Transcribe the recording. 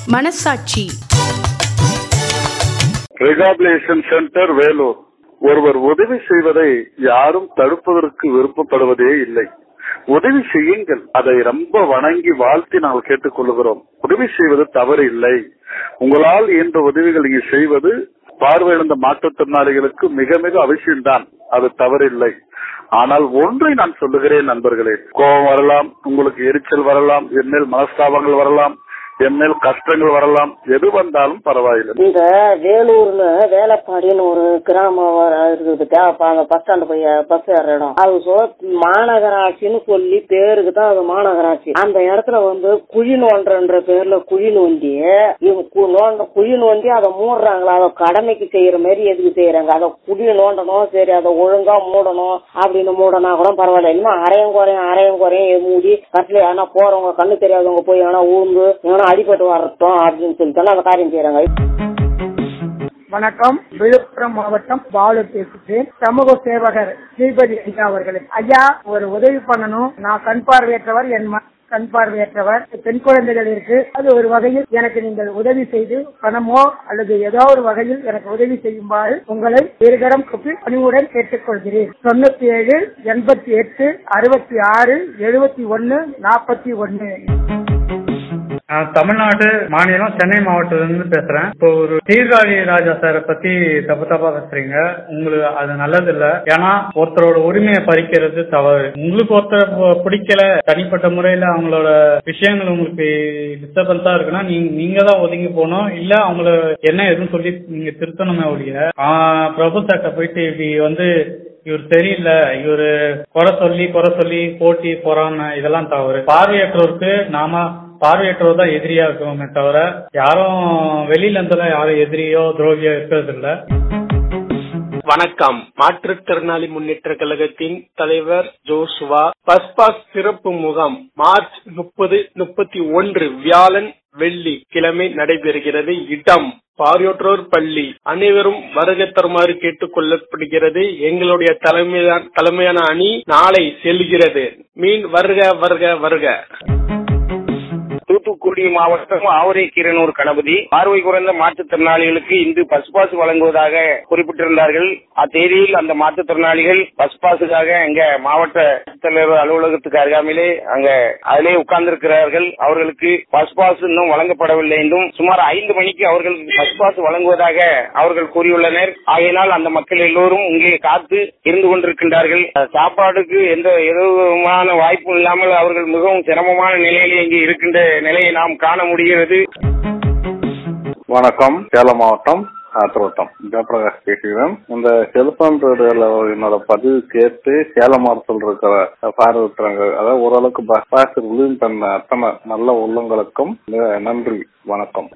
மனசாட்சி rehabilitation centre Vellore ஒருவர் உதவி செய்வதை யாரும் தடுப்பதற்கு விருப்பப்படுவதே இல்லை உதவி செய்யுங்கள் அதை ரொம்ப வணங்கி வாழ்த்தி நாங்கள் கேட்டுக்கொள்கிறோம் உதவி செய்வது தவறு இல்லை உங்களால் இயன்ற உதவிகள் நீங்க செய்வது பார்வையிழந்த மாற்றுத்திறனாளிகளுக்கு மிக மிக அவசியம்தான் அது தவறில்லை ஆனால் ஒன்றை நான் சொல்லுகிறேன் நண்பர்களே கோபம் வரலாம் உங்களுக்கு எரிச்சல் வரலாம் என்மேல் மனஸ்தாபங்கள் வரலாம் என்மேல் கஷ்டங்கள் வரலாம் எது வந்தாலும் பரவாயில்லை இந்த வேலூர்ல வேலைப்பாடின்னு ஒரு கிராமம் வர- இருக்குதுக்கா அப்ப அந்த பஸ் ஸ்டாண்டு போய் பஸ் ஏற இடம் அது சோ மாநகராட்சின்னு சொல்லி பேருக்கு தான் அது மாநகராட்சி அந்த இடத்துல வந்து குழி நோண்டுன்ற பேர்ல குழி நோண்டி இவங்க கு- நோண்ட குழி நோண்டி அதை மூடுறாங்களா அதை கடமைக்கு செய்யற மாதிரி எதுக்கு செய்யறாங்க அதை குழி நோண்டணும் சரி அதை ஒழுங்கா மூடணும் அப்படின்னு மூடனா கூட பரவாயில்ல இன்னும் அரையும் குறையும் அரையும் குறையும் மூடி கட்டில ஆனா போறவங்க கண்ணு தெரியாதவங்க போய் ஆனா ஊந்து ஏன்னா அடிபட்டு வரட்டும் அப்படின்னு சொல்லிட்டு அந்த காரியம் செய்யறாங்க வணக்கம் விழுப்புரம் மாவட்டம் பாலு பேசுகிறேன் சமூக சேவகர் ஸ்ரீபதி ஐயா அவர்களுக்கு ஐயா ஒரு உதவி பண்ணணும் நான் கண் பார்வையற்றவர் என் ம- கண் பார்வையற்றவர் பெண் குழந்தைகள் இருக்கு அது ஒரு வகையில் எனக்கு நீங்கள் உதவி செய்து பணமோ அல்லது ஏதோ ஒரு வகையில் எனக்கு உதவி செய்யுமாறு உங்களை இருகரம் குப்பி பணிவுடன் கேட்டுக்கொள்கிறேன் தொண்ணூத்தி ஏழு எண்பத்தி எட்டு அறுபத்தி ஆறு எழுபத்தி ஒன்னு நாற்பத்தி ஒன்னு நான் தமிழ்நாடு மாநிலம் சென்னை மாவட்டத்துல இருந்து பேசுறேன் இப்போ ஒரு சீர்காழி ராஜா சாரை பத்தி தப்பு தப்பா பேசுறீங்க உங்களுக்கு அது நல்லது இல்ல ஏன்னா ஒருத்தரோட உரிமையை பறிக்கிறது தவறு உங்களுக்கு ஒருத்தர் பு- பிடிக்கல தனிப்பட்ட முறையில அவங்களோட விஷயங்கள் உங்களுக்கு டிஸ்டர்பன்ஸா இருக்குன்னா நீங்க நீங்க தான் ஒதுங்கி போகணும் இல்ல அவங்கள என்ன எதுவும் சொல்லி நீங்க திருத்தணுமே ஒழிய ஆஹ் பிரபு சார்ட்ட போயிட்டு இப்படி வந்து இவர் சரியில்லை இவரு குறை சொல்லி குறை சொல்லி போட்டி பொறாம இதெல்லாம் தவறு பார்வையற்றோருக்கு நாம பார்வையற்றோர் தான் எதிரியா இருக்கோமே தவிர யாரும் வெளியில இருந்தெல்லாம் யாரும் எதிரியோ துரோகியோ இருக்கிறது இல்ல வணக்கம் மாற்றுத்திறனாளி முன்னேற்ற கழகத்தின் தலைவர் ஜோசுவா பஸ் பாஸ் சிறப்பு முகாம் மார்ச் முப்பது முப்பத்தி ஒன்று வியாழன் வெள்ளி கிழமை நடைபெறுகிறது இடம் பார்வையற்றோர் பள்ளி அனைவரும் வருகை தருமாறு கேட்டுக் கொள்ளப்படுகிறது எங்களுடைய தலைமையான தலைமையான அணி நாளை செல்கிறது மீன் வருக வருக வருக தூத்துக்குடி மாவட்டம் ஆவரை கீரனூர் கணபதி பார்வை குறைந்த மாற்றுத்திறனாளிகளுக்கு இன்று பஸ் பாஸ் வழங்குவதாக குறிப்பிட்டிருந்தார்கள் அத்தேதியில் அந்த மாற்றுத்திறனாளிகள் பஸ் பாஸுக்காக அங்க மாவட்ட தலைவர் அலுவலகத்துக்கு அருகாமையிலே அங்க அதிலே உட்கார்ந்திருக்கிறார்கள் அவர்களுக்கு பஸ் பாஸ் இன்னும் வழங்கப்படவில்லை என்றும் சுமார் ஐந்து மணிக்கு அவர்கள் பஸ் பாஸ் வழங்குவதாக அவர்கள் கூறியுள்ளனர் ஆகையினால் அந்த மக்கள் எல்லோரும் இங்கே காத்து இருந்து கொண்டிருக்கின்றார்கள் சாப்பாடுக்கு எந்த எதுவுமான வாய்ப்பும் இல்லாமல் அவர்கள் மிகவும் சிரமமான நிலையிலே இங்கே இருக்கின்ற நிலையை நாம் காண முடிகிறது வணக்கம் சேலம் மாவட்டம் ஆத்திரோட்டம் ஜெயபிரகாஷ் பேசுகிறேன் இந்த செல்போன் ரேடியோல என்னோட பதிவு கேட்டு சேலம் மாவட்டத்தில் இருக்கிற பார்வையற்றவங்க அதாவது ஓரளவுக்கு பஸ் பாஸ் ரிலீவ் பண்ண அத்தனை நல்ல உள்ளங்களுக்கும் மிக நன்றி வணக்கம்